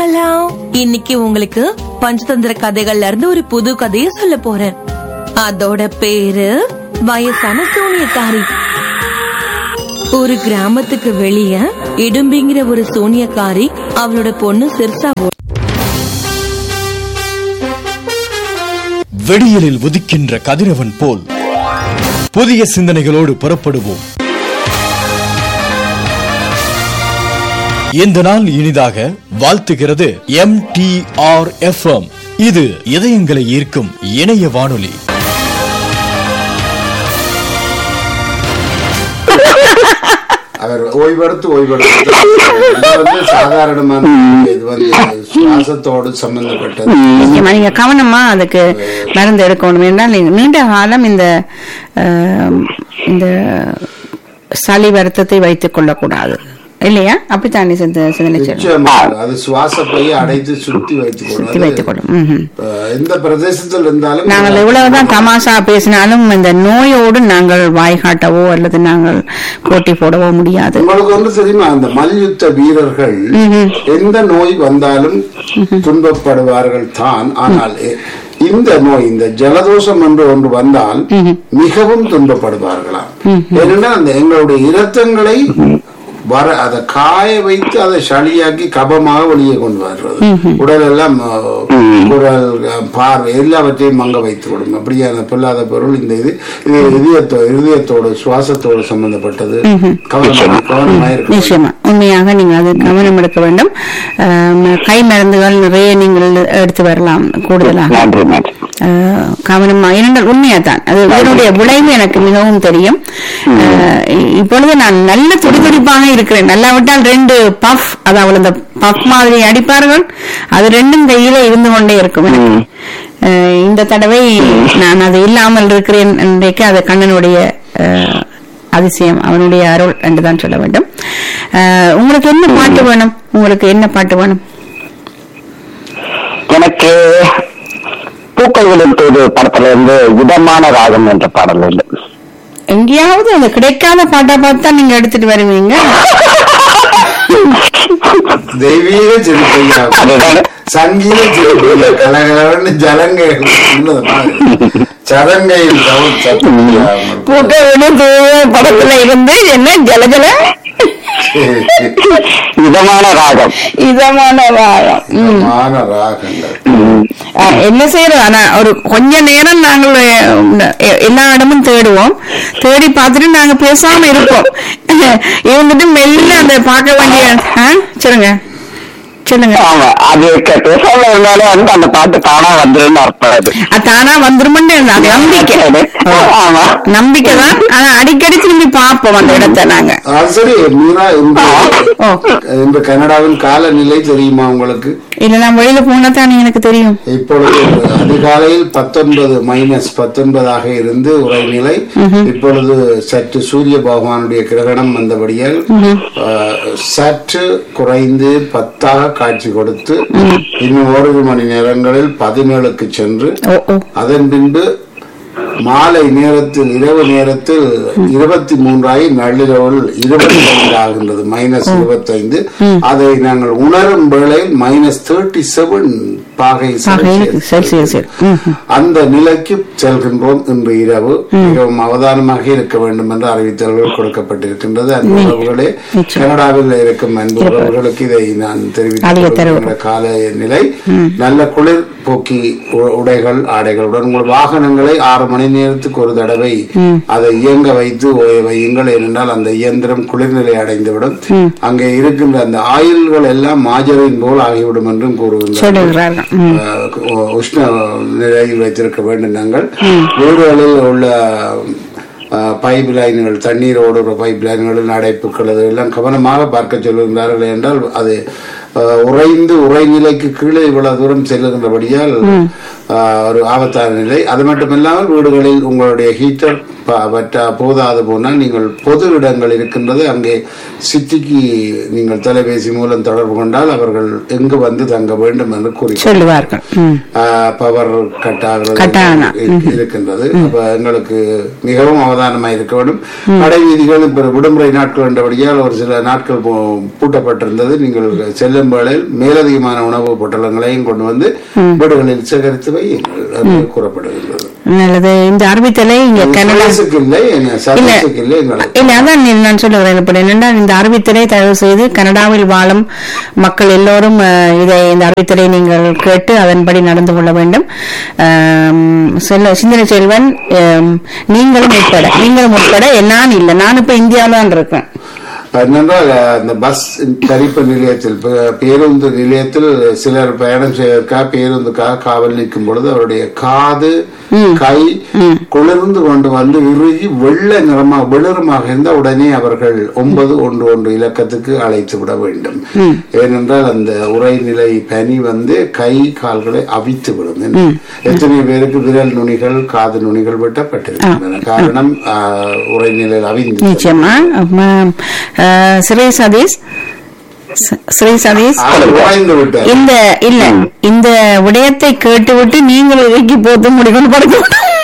பசங்களா இன்னைக்கு உங்களுக்கு பஞ்சதந்திர கதைகள்ல இருந்து ஒரு புது கதையை சொல்ல போறேன் அதோட பேரு வயசான சூனியக்காரி ஒரு கிராமத்துக்கு வெளிய இடும்பிங்கிற ஒரு சூனியக்காரி அவளோட பொண்ணு சிர்சாவோட வெடியலில் உதிக்கின்ற கதிரவன் போல் புதிய சிந்தனைகளோடு புறப்படுவோம் இந்த நாள் இனிதாக வாழ்த்துகிறது எம் டி ஆர் எஃப் இது இதயங்களை ஈர்க்கும் இணைய வானொலி அவர் ஓய்வெடுத்து ஓய்வெடுத்து இது வந்து சாதாரணமான இது வந்து சுவாசத்தோடு சம்பந்தப்பட்டது நிச்சயமா நீங்க கவனமா அதுக்கு மருந்து எடுக்கணும் என்றால் நீங்க நீண்ட காலம் இந்த ஆம், இந்த சளி வருத்தத்தை வைத்துக் கொள்ளக்கூடாது இல்லையா அப்படித்தானே சிந்த சிந்தனை செல்வம்? நிச்சயமாக அது சுவாச பையை அடைத்து சுத்தி வைத்துக் சுத்தி வைத்துக் கொள்வது கொள்ளும் ம்ஹும். அஹ், எந்த பிரதேசத்தில் இருந்தாலும் நாங்கள் எவ்வளவுதான் தமாஷா பேசினாலும் இந்த நோயோடு நாங்கள் வாய்காட்டவோ அல்லது நாங்கள் போட்டி போடவோ முடியாது உங்களுக்கு ஒன்று தெரியுமா அந்த மல்யுத்த வீரர்கள் எந்த நோய் வந்தாலும் துன்பப்படுவார்கள் தான் ஆனால் எ- இந்த நோய் இந்த ஜலதோஷம் என்று ஒன்று வந்தால் மிகவும் துன்பப்படுவார்களாம் ஏனென்றால் அந்த எங்களுடைய இரத்தங்களை வர அதை காய வைத்து அதை சளியாக்கி கபமாக வெளியே கொண்டு வர்றது உடல் எல்லாம் அஹ், குரல் அஹ், பார்வை எல்லாவற்றையும் மங்க வைத்து விடும் அப்படியான பொல்லாத பொருள் இந்த இது இது இதயத்தோ இதயத்தோடு சுவாசத்தோடு சம்பந்தப்பட்டது கவனமாக கவனமாக இருக்க வேண்டும். நிச்சயமா உண்மையாக நீங்கள் அது கவனம் எடுக்க வேண்டும் ஆம், கை மருந்துகள் நிறைய நீங்கள் எடுத்து வரலாம் கூடுதலாக நன்றி நன்றி ஆஹ் கவனமா ஏனென்றால் உண்மையாதான் அது இதனுடைய விளைவு எனக்கு மிகவும் தெரியும் ஆஹ் இப்பொழுது நான் நல்ல துடிதுடிப்பாக இருக்கிறேன் நல்லாவிட்டால் ரெண்டு பஃப் அதாவது இந்த பஃப் மாதிரி அடிப்பார்கள் அது ரெண்டும் கையில இருந்து கொண்டே இருக்கும் எனக்கு ஆஹ் இந்த தடவை நான் அது இல்லாமல் இருக்கிறேன் இன்றைக்கு அது கண்ணனுடைய ஆஹ் அதிசயம் அவனுடைய அருள் என்றுதான் சொல்ல வேண்டும் ஆஹ் உங்களுக்கு என்ன பாட்டு வேணும் உங்களுக்கு என்ன பாட்டு வேணும் எனக்கு பூக்களின் தூது படத்துல இருந்து இதமான ராகம் என்ற பாடல் இல்லை எங்கேயாவது அந்த கிடைக்காத பாட்டா பார்த்து தான் நீங்க எடுத்துட்டு வருவீங்க தெய்வீக சிறுத்தையா அதுதானே. சங்கீத சிறுத்தையா கலகலன்னு ஜலங்கை உள்ளது மாதிரி. சதங்கையில் தவறு சத்தமில்லையா? பூக்களின் தூது படத்துல இருந்து என்ன ஜலஜல இதமான ராகம் இதமான ராகம் ம். இதமான ராகங்கள் அஹ், என்ன செய்யறோம் ஆனா ஒரு கொஞ்ச நேரம் நாங்கள் அஹ், எ- எல்லா இடமும் தேடுவோம் தேடி பார்த்துட்டு நாங்க பேசாம இருப்போம் இருந்துட்டு மெல்ல அந்த பார்க்க வேண்டிய ஆ? சொல்லுங்க சொல்லுங்க ஆமா அது க- பேசாம இருந்தாலும் வந்து அந்த பாட்டு தானா வந்துருன்னு அர்த்தம் அது அது தானா வந்துருமென்னு அது நம்பிக்கை ஓ. ஆமா நம்பிக்கை தான் ஆனா அடிக்கடி திரும்பி பார்ப்போம் அந்த இடத்தை நாங்க அது சரி மீரா இன்று ஓ இன்று கனடாவின் காலநிலை தெரியுமா உங்களுக்கு இல்ல நான் வெளியில போனா தான் எனக்கு தெரியும் இப்பொழுது அதிகாலையில் பத்தொன்பது மைனஸ் பத்தொன்பதாக இருந்து உரைநிலை இப்பொழுது சற்று சூரிய பகவானுடைய கிரகணம் வந்தபடியால் ஆஹ், சற்று குறைந்து பத்தாக காட்சி கொடுத்து இன்னும் ஓரிரு மணி நேரங்களில் பதினேழுக்கு சென்று ஓ ஓ அதன் பின்பு மாலை நேரத்தில் இரவு நேரத்தில் இருபத்தி மூன்றாயி நள்ளிரவில் இருபத்தி ஐந்து ஆகின்றது மைனஸ் இருபத்தைந்து அதை நாங்கள் உணரும் வேளையில் மைனஸ் தேர்ட்டி செவன் பாகை ஆக இருக்கு செல்சியஸ். சரி சரி சரி ம், ம். அந்த நிலைக்கு செல்கின்றோம் இன்று இரவு மிகவும் அவதானமாக இருக்க வேண்டும் என்று அறிவித்தல்கள் கொடுக்கப்பட்டிருக்கின்றது அந்த உறவுகளே கனடாவில் இருக்கும் அன்பு உறவுகளுக்கு இதை நான் அதிக தெரிவித்துக் தரவு. கொள்கின்ற கால நிலை நல்ல குளிர் போக்கி உ- உடைகள் ஆடைகளுடன் உங்கள் வாகனங்களை ஆறு மணி நேரத்துக்கு ஒரு தடவை அதை இயங்க வைத்து ஓய வையுங்கள் ஏனென்றால் அந்த இயந்திரம் குளிர்நிலை அடைந்துவிடும் அங்கே இருக்கின்ற அந்த ஆயில்கள் எல்லாம் மாஜரின் போல் ஆகிவிடும் என்றும் கூறுகின்றனர் சொல்லுகிறார்கள் ம். அஹ் உ- உஷ்ண நிலையில் வைத்திருக்க வேண்டும் நாங்கள் வீடுகளில் உள்ள அஹ், பைப் லைன்கள் தண்ணீரோடு ஒரு பைப் லைன்களில் அடைப்புகள் அது எல்லாம் கவனமாக பார்க்க சொல்லுகின்றார்கள் என்றால் அது அஹ், உறைந்து உறைநிலைக்கு கீழே இவ்வளவு தூரம் செல்லுகின்றபடியால் அஹ், ஒரு ஆபத்தான நிலை அது மட்டுமில்லாமல் வீடுகளில் உங்களுடைய ஹீட்டர் ப- பற்றா போதாது போனால் நீங்கள் பொது இடங்கள் இருக்கின்றது அங்கே சிட்டிக்கு நீங்கள் தொலைபேசி மூலம் தொடர்பு கொண்டால் அவர்கள் எங்கு வந்து தங்க வேண்டும் என்று கூறி சொல்லுவார்கள் ம். பவர் கட்டாகிறது கட்டானா. இருக்கு- இருக்கின்றது அப்ப எங்களுக்கு மிகவும் அவதானமாக இருக்க வேண்டும் கடை வீதிகள் இப்ப விடுமுறை நாட்கள் என்றபடியால் ஒரு சில நாட்கள் பூ- பூட்டப்பட்டிருந்தது நீங்கள் செல்லும் வேளையில் மேலதிகமான உணவு பொட்டலங்களையும் கொண்டு வந்து வீடுகளில் சேகரித்து வையுங்கள் என்று கூறப்படுகின்றது நல்லது இந்த அறிவித்தலை இங்க கனடா சர்வீஸுக்கு இல்லை என்ன சர்வீஸுக்கு இல்லை எங்களுக்கு இல்ல அதான் நீ- நான் சொல்ல வரேன் இப்ப என்னன்னா இந்த அறிவித்தலை தயவு செய்து கனடாவில் வாழும் மக்கள் எல்லோரும் அஹ், இதை இந்த அறிவித்தலை நீங்கள் கேட்டு அதன்படி நடந்து கொள்ள வேண்டும் ஆம், செல்ல சிந்தனை செல்வன் ஆம், நீங்களும் உட்பட நீங்களும் உட்பட நான் இல்லை நான் இப்ப இந்தியாவில தான் இருக்கேன் என்னென்றால் அந்த பஸ் தரிப்பு நிலையத்தில் பே- பேருந்து நிலையத்தில் சிலர் பயணம் செய்வதற்காக பேருந்துக்காக காவல் நிற்கும் பொழுது அவருடைய காது கை குளிர்ந்து கொண்டு வந்து இறுகி வெள்ளை நிறமா வெளிறமாக இருந்தால் உடனே அவர்கள் ஒன்பது ஒன்று ஒன்று இலக்கத்துக்கு அழைத்து விட வேண்டும் ஏனென்றால் அந்த உரைநிலை பனி வந்து கை கால்களை அவித்து விடும் எத்தனை பேருக்கு விரல் நுனிகள் காது நுனிகள் வெட்டப்பட்டிருக்கின்றன காரணம் ஆஹ், உரைநிலையில் அவிந்து நிச்சயமா ஆமாம். அஹ், ஸ்ரீ சதீஷ் ச- ஸ்ரீ சதீஷ் ஆள் உடைந்து விட்டார் இந்த இல்ல இந்த விடயத்தை கேட்டுவிட்டு நீங்கள் இறக்கி போத்து முடிக்கணும் படுக்க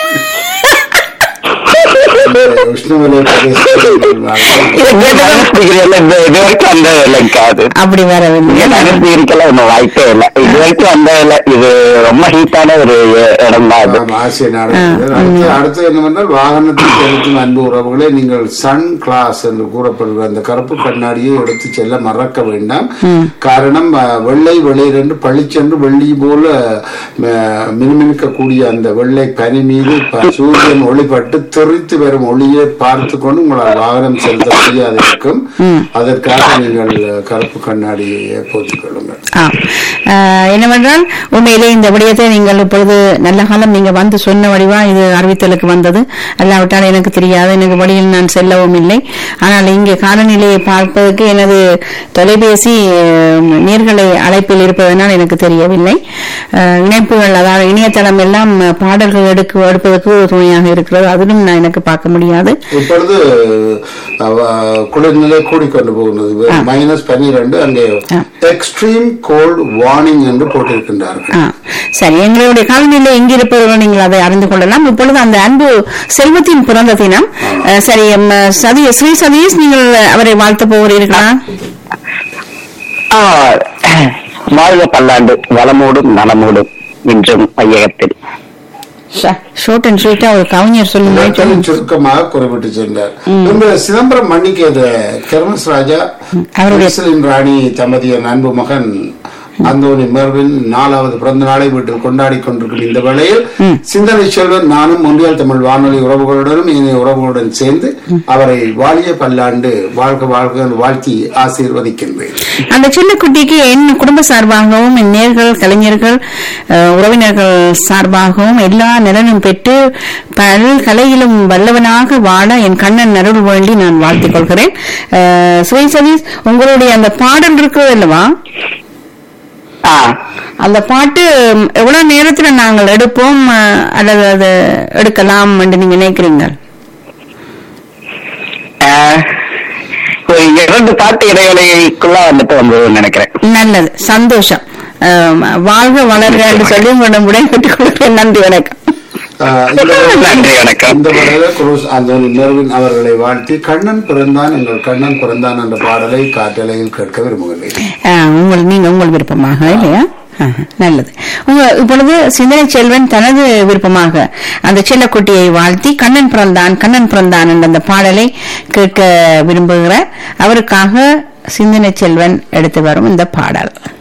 விஷ்ணுவலை பிரதேசத்தில் இதை கேட்டதும் இது வரைக்கும் அந்த இல்லைங்க அது அப்படி வரவில்லை அனுப்பி இருக்கலாம் ஒன்றும் வாய்ப்பே இல்லை இது வரைக்கும் அந்த இல்லை இது ரொம்ப ஹீட்டான ஒரு இடம் தான் அது ஆமா, ஆசிய நாடுகள் அடுத்து அடுத்து என்னவென்றால் வாகனத்தில் செலுத்தும் அன்பு உறவுகளே நீங்கள் சன் கிளாஸ் என்று கூறப்படுகிற அந்த கருப்பு கண்ணாடியை எடுத்து செல்ல மறக்க வேண்டாம் காரணம் அஹ், வெள்ளை வெளிர் என்று பளிச்சென்று வெள்ளி போல அஹ், மினுமினுக்கக்கூடிய அந்த வெள்ளை பனி மீது ப- சூரியன் ஒளிப்பட்டு தெறித்து வரும் ஒளியை பார்த்து கொண்டு உங்களால் வாகனம் செலுத்த முடியாது இருக்கும் அதற்காக நீங்கள் கருப்பு கண்ணாடியை போத்திக் கொள்ளுங்கள் ஆ. ஆஹ், என்னவென்றால் உண்மையிலே இந்த விடயத்தை நீங்கள் இப்பொழுது நல்ல காலம் நீங்க வந்து சொன்ன வடிவா இது அறிவித்தலுக்கு வந்தது அல்லாவிட்டால் எனக்கு தெரியாது எனக்கு வழியில் நான் செல்லவும் இல்லை ஆனால் இங்கே காலநிலையை பார்ப்பதற்கு எனது தொலைபேசி ஆஹ், நேர்களை அழைப்பில் இருப்பதனால் எனக்கு தெரியவில்லை ஆஹ், இணைப்புகள் அதாவது இணையதளம் எல்லாம் பாடல்கள் எடுக்க எடுப்பதற்கு ஒரு துணையாக இருக்கிறது அதிலும் நான் எனக்கு பார்க்க முடியாது இப்பொழுது அவ- குளிர்நிலை கூடிக்கொண்டு போகிறது மைனஸ் பன்னிரண்டு அங்கே எக்ஸ்ட்ரீம் கோல்ட் வார்னிங் என்று போட்டிருக்கின்றார்கள் ஆ, சரி எங்களுடைய காலநிலை எங்கிருப்பவர்கள் நீங்கள் அதை அறிந்து கொள்ளலாம் இப்பொழுது அந்த அன்பு செல்வத்தின் பிறந்த தினம் அஹ், சரி எம், சதி ஸ்ரீ சதீஷ் நீங்கள் அவரை வாழ்த்த போகிறீர்களா ஆ, வாழ்க பல்லாண்டு வளமோடும் நலமோடும் இன்றும் வையகத்தில் ஷோர்ட் அண்ட் ஸ்வீட்டா ஒரு கவிஞர் சொல்லுங்க இலக்கணம் சுருக்கமாக குறிப்பிட்டு சென்றார் இந்த சிதம்பரம் மன்னிக்கேத கெர்மஸ் ராஜா அவருடைய- மிர்சலின் ராணி தம்பதியின் அன்பு மகன் அந்தோனி மெர்வின் நாலாவது பிறந்த நாளை வீட்டில் கொண்டாடி கொண்டிருக்கும் இந்த வேளையில் சிந்தனை செல்வன் நானும் ஒன்றியால் தமிழ் வானொலி உறவுகளுடனும் இணைய உறவுகளுடன் சேர்ந்து அவரை வாழிய பல்லாண்டு வாழ்க வாழ்க என்று வாழ்த்தி ஆசீர்வதிக்கின்றேன் அந்த சின்னக்குட்டிக்கு என் குடும்ப சார்பாகவும் என் நேர்கள் கலைஞர்கள் அஹ், உறவினர்கள் சார்பாகவும் எல்லா நலனும் பெற்று பல் கலையிலும் வல்லவனாக வாழ என் கண்ணன் அருள் வேண்டி நான் வாழ்த்திக் கொள்கிறேன் அஹ், ஸ்ரீ சதீஷ் உங்களுடைய அந்த பாடல் இருக்கிறது அல்லவா ஆ, அந்த பாட்டு ம், எவ்வளவு நேரத்துல நாங்கள் எடுப்போம் அஹ், அல்லது அது எடுக்கலாம் என்று நீங்க நினைக்கிறீங்க ஆ, ஒரு இரண்டு பாட்டு இடைவெளிக்குள்ள வந்துட்டு வந்ததுன்னு நினைக்கிறேன் நல்லது சந்தோஷம் அஹ், வாழ்க வளர்க என்று சொல்லி உங்களிடம் விடைபெற்றுக் கொள்கிறேன் நன்றி வணக்கம் ஆஹ் இந்த வேளையில் நன்றி, வணக்கம். இந்த வேளையில குரூஸ் அந்தோனி மெர்வின் அவர்களை வாழ்த்தி கண்ணன் பிறந்தான் எங்கள் கண்ணன் பிறந்தான் என்ற பாடலை காற்றலையில் கேட்க விரும்புகிறேன் அஹ், உங்கள் நீங்க உங்கள் விருப்பமாக இல்லையா அஹ், நல்லது உங்க இப்பொழுது சிந்தனை செல்வன் தனது விருப்பமாக அந்த செல்லக்குட்டியை வாழ்த்தி கண்ணன் பிறந்தான் கண்ணன் பிறந்தான் என்ற அந்த பாடலை கேட்க விரும்புகிறார் அவருக்காக சிந்தனை செல்வன் எடுத்து வரும் இந்த பாடல்